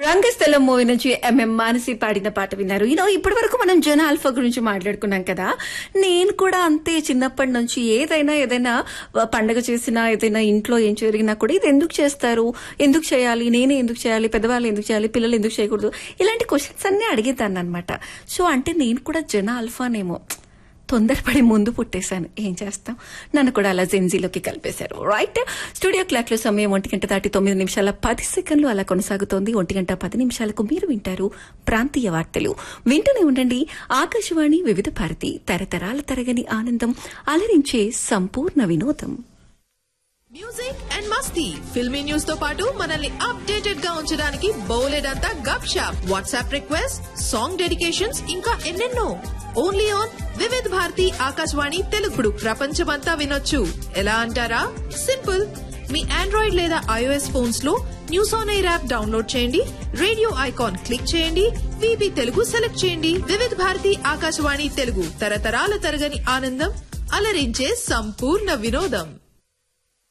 రంగస్థలం movie నుంచి M M Manasi పాడిన పాట విన్నారు యూనో ఇప్పటి వరకు మనం జన ఆల్ఫా గురించి మాట్లాడుకున్నాం కదా నేను కూడా అంతే చిన్నప్పటి నుంచి ఏదైనా ఏదైనా పండగ చేసినా ఏదైనా ఇంట్లో ఏం జరిగినా కూడా ఇది ఎందుకు చేస్తారు ఎందుకు చేయాలి నేనే ఎందుకు చేయాలి పెద్దవాళ్ళు ఎందుకు చేయాలి పిల్లలు ఎందుకు చేయకూడదు ఇలాంటి క్వశ్చన్స్ అన్ని అడిగేదాన్ని అనమాట సో అంటే నేను కూడా జన ఆల్ఫానేమో తొందరపడి ముందు పుట్టేశాను ఏం చేస్తాం నన్ను కూడా అలా జెన్జీలోకి కలిపేశారు రైట్ స్టూడియో క్లాక్ లో సమయం ఒంటి గంట దాటి తొమ్మిది నిమిషాల పది సెకండ్లు అలా కొనసాగుతోంది ఒంటి గంట పది నిమిషాలకు మీరు వింటారు ప్రాంతీయ వార్తలు వింటూనే ఉండండి ఆకాశవాణి వివిధ భారతి తరతరాల తరగని ఆనందం అలరించే సంపూర్ణ వినోదం మ్యూజిక్ అండ్ మస్తీ ఫిల్మీ న్యూస్ తో పాటు మనల్ని అప్డేటెడ్ గా ఉంచడానికి బోలెడంతా గప్ షాప్ వాట్సాప్ రిక్వెస్ట్ సాంగ్ డెడికేషన్స్ ఇంకా ఎన్నెన్నో ఓన్లీ ఆన్ వివిధ్ భారతి ఆకాశవాణి తెలుగుడు ప్రపంచమంతా వినొచ్చు ఎలా అంటారా సింపుల్ మీ ఆండ్రాయిడ్ లేదా ఐఓఎస్ ఫోన్స్ లో news on air app download చేయండి రేడియో ఐకాన్ క్లిక్ చేయండి విబి తెలుగు సెలెక్ట్ చేయండి వివిధ్ భారతి ఆకాశవాణి తెలుగు తరతరాల తరగని ఆనందం అలరించే సంపూర్ణ వినోదం